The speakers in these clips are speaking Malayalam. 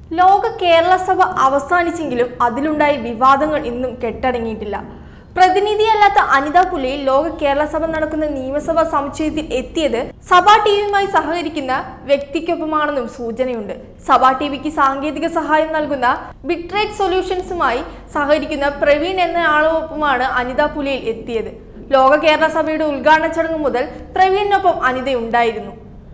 ലോക കേരള സഭ അവസാനിച്ചെങ്കിലും അതിലുണ്ടായ വിവാദങ്ങൾ ഇന്നും കെട്ടടങ്ങിയിട്ടില്ല പ്രതിനിധിയല്ലാത്ത അനിത പുലയിൽ ലോക കേരള സഭ നടക്കുന്ന നിയമസഭാ സമുച്ചയത്തിൽ എത്തിയത് സഭാ ടിവിയുമായി സഹകരിക്കുന്ന വ്യക്തിക്കൊപ്പമാണെന്നും സൂചനയുണ്ട് സഭാ ടിവിക്ക് സാങ്കേതിക സഹായം നൽകുന്ന ബിട്രേറ്റ് സൊല്യൂഷൻസുമായി സഹകരിക്കുന്ന പ്രവീൺ എന്ന ആളൊപ്പമാണ് അനിത പുലയിൽ എത്തിയത് ലോക കേരള സഭയുടെ ഉദ്ഘാടന ചടങ്ങ് മുതൽ പ്രവീണിനൊപ്പം അനിത ഉണ്ടായിരുന്നു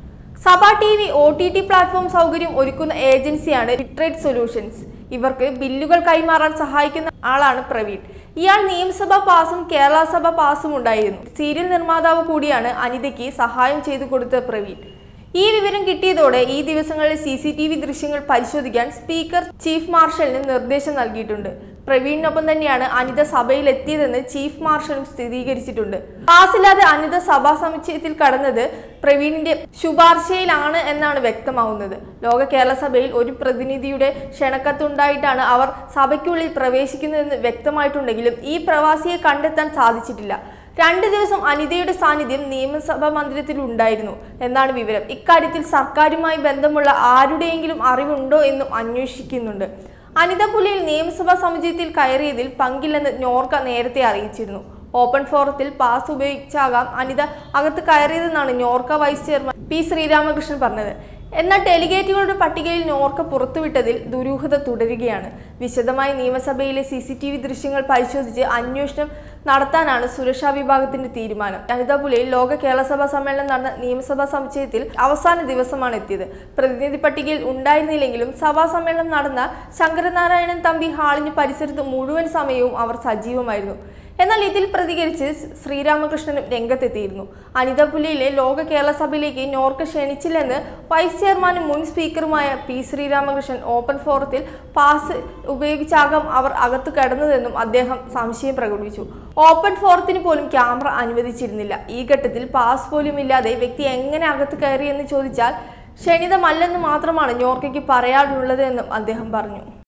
Sabha T V O T T platform സൗകര്യം ഒരുക്കുന്ന ഏജൻസിയാണ് ബിട്രേറ്റ് സൊല്യൂഷൻസ് ഇവർക്ക് ബില്ലുകൾ കൈമാറാൻ സഹായിക്കുന്ന ആളാണ് പ്രവീൺ ഇയാൾ നിയമസഭാ പാസും കേരള സഭ പാസും ഉണ്ടായിരുന്നു സീരിയൽ നിർമ്മാതാവ് കൂടിയാണ് അനിതയ്ക്ക് സഹായം ചെയ്തു കൊടുത്ത പ്രവീൺ ഈ വിവരം കിട്ടിയതോടെ ഈ ദിവസങ്ങളിൽ സി സി ടി വി ദൃശ്യങ്ങൾ പരിശോധിക്കാൻ സ്പീക്കർ ചീഫ് മാർഷലിന് നിർദ്ദേശം നൽകിയിട്ടുണ്ട് പ്രവീണിനൊപ്പം തന്നെയാണ് അനിത സഭയിൽ എത്തിയതെന്ന് ചീഫ് മാർഷലും സ്ഥിരീകരിച്ചിട്ടുണ്ട് പാസില്ലാതെ അനിത സഭാ സമുച്ചയത്തിൽ കടന്നത് പ്രവീണിന്റെ ശുപാർശയിലാണ് എന്നാണ് വ്യക്തമാവുന്നത് ലോക കേരള സഭയിൽ ഒരു പ്രതിനിധിയുടെ ക്ഷണക്കത്തുണ്ടായിട്ടാണ് അവർ സഭയ്ക്കുള്ളിൽ പ്രവേശിക്കുന്നതെന്ന് വ്യക്തമായിട്ടുണ്ടെങ്കിലും ഈ പ്രവാസിയെ കണ്ടെത്താൻ സാധിച്ചിട്ടില്ല രണ്ട് ദിവസം അനിതയുടെ സാന്നിധ്യം നിയമസഭാ മന്ദിരത്തിൽ ഉണ്ടായിരുന്നു എന്നാണ് വിവരം ഇക്കാര്യത്തിൽ സർക്കാരുമായി ബന്ധമുള്ള ആരുടെയെങ്കിലും അറിവുണ്ടോ എന്നും അന്വേഷിക്കുന്നുണ്ട് അനിത പുലിയിൽ നിയമസഭാ സമുച്ചയത്തിൽ കയറിയതിൽ പങ്കില്ലെന്ന് നോർക്ക നേരത്തെ അറിയിച്ചിരുന്നു ഓപ്പൺ ഫോറത്തിൽ പാസ് ഉപയോഗിച്ചാകാം അനിത അകത്ത് കയറിയതെന്നാണ് Norka vice chairman P Sreeramakrishnan പറഞ്ഞത് എന്നാൽ ഡെലിഗേറ്റുകളുടെ പട്ടികയിൽ നോർക്ക പുറത്തുവിട്ടതിൽ ദുരൂഹത തുടരുകയാണ് വിശദമായി നിയമസഭയിലെ സി സി ടി വി ദൃശ്യങ്ങൾ പരിശോധിച്ച് അന്വേഷണം നടത്താനാണ് സുരക്ഷാ വിഭാഗത്തിന്റെ തീരുമാനം അനിത പുലയിൽ ലോക കേരള സഭാ സമ്മേളനം നടന്ന നിയമസഭാ സമുച്ചയത്തിൽ അവസാന ദിവസമാണ് എത്തിയത് പ്രതിനിധി പട്ടികയിൽ ഉണ്ടായിരുന്നില്ലെങ്കിലും സഭാ സമ്മേളനം നടന്ന ശങ്കരനാരായണൻ തമ്പി ഹാളിന് പരിസരത്ത് മുഴുവൻ സമയവും അവർ സജീവമായിരുന്നു എന്നാൽ ഇതിൽ പ്രതികരിച്ച് ശ്രീരാമകൃഷ്ണനും രംഗത്തെത്തിയിരുന്നു അനിത പുലിയിലെ ലോക കേരള സഭയിലേക്ക് നോർക്ക ക്ഷണിച്ചില്ലെന്ന് വൈസ് ചെയർമാനും മുൻ സ്പീക്കറുമായ പി ശ്രീരാമകൃഷ്ണൻ ഓപ്പൺ ഫോറത്തിൽ പാസ് ഉപയോഗിച്ചാകാം അവർ അകത്ത് കടന്നതെന്നും അദ്ദേഹം സംശയം പ്രകടിപ്പിച്ചു ഓപ്പൺ ഫോറത്തിന് പോലും ക്യാമറ അനുവദിച്ചിരുന്നില്ല ഈ ഘട്ടത്തിൽ പാസ് പോലും ഇല്ലാതെ വ്യക്തി എങ്ങനെ അകത്ത് കയറിയെന്ന് ചോദിച്ചാൽ ക്ഷണിതമല്ലെന്ന് മാത്രമാണ് നോർക്കയ്ക്ക് പറയാനുള്ളത് എന്നും അദ്ദേഹം പറഞ്ഞു